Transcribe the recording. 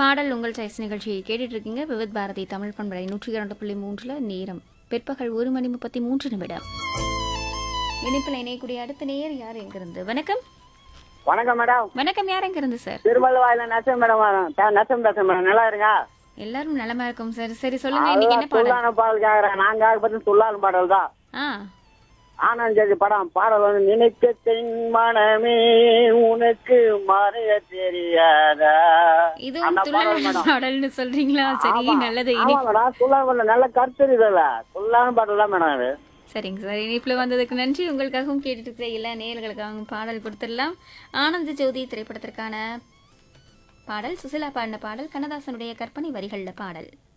பாடல் உங்கள் சாய்ஸ் நிகழ்ச்சியை கேட்டுட்டு இருக்கீங்க விவித் பாரதி தமிழ் பண்பலை நூற்றி இரண்டு புள்ளி மூன்றுல நேரம் பிற்பகல் ஒரு மணி முப்பத்தி மூன்று நிமிடம் இணைப்பில் இணையக்கூடிய அடுத்த நேயர் யார் எங்கிருந்து வணக்கம் வணக்கம் மேடம் வணக்கம் யார் எங்கிருந்து சார் திருவள்ளுவாயில நசம் மேடம் த- நசம் பேசுறேன் மேடம் நல்லா இருங்க எல்லாரும் நலமா இருக்கும் சார் சரி சொல்லுங்க இன்னைக்கு என்ன அதுதான் பாடல் துள்ளான பாடல் கேக்குறேன் நாங்க பத்தி துள்ளான பாடல் தான் ஆ ஆனந்தஜி படம் பாடல் வந்து நினைக்க தென் மனமே உனக்கு மறைய தெரியாதா இதுவும் அந்த பாடல் துள்ளல் மேடம் பாடல்னு சொல்றீங்களா சரி ஆமா. நல்லது இனி ஆமா மேடம் துள்ளான பாடல் நல்ல கருத்து இருக்குதுல்ல துள்ளான பாடல் தான் மேடம் அது சரிங்க சார் இணைப்பில் வந்ததுக்கு நன்றி உங்களுக்காகவும் கேட்டுட்டு இருக்கிற எல்லா நேயர்களுக்காகவும் பாடல் கொடுத்துடலாம் ஆனந்த ஜோதி திரைப்படத்திற்கான பாடல் சுசிலா பாடின பாடல் கண்ணதாசனுடைய கற்பனை வரிகளில் பாடல்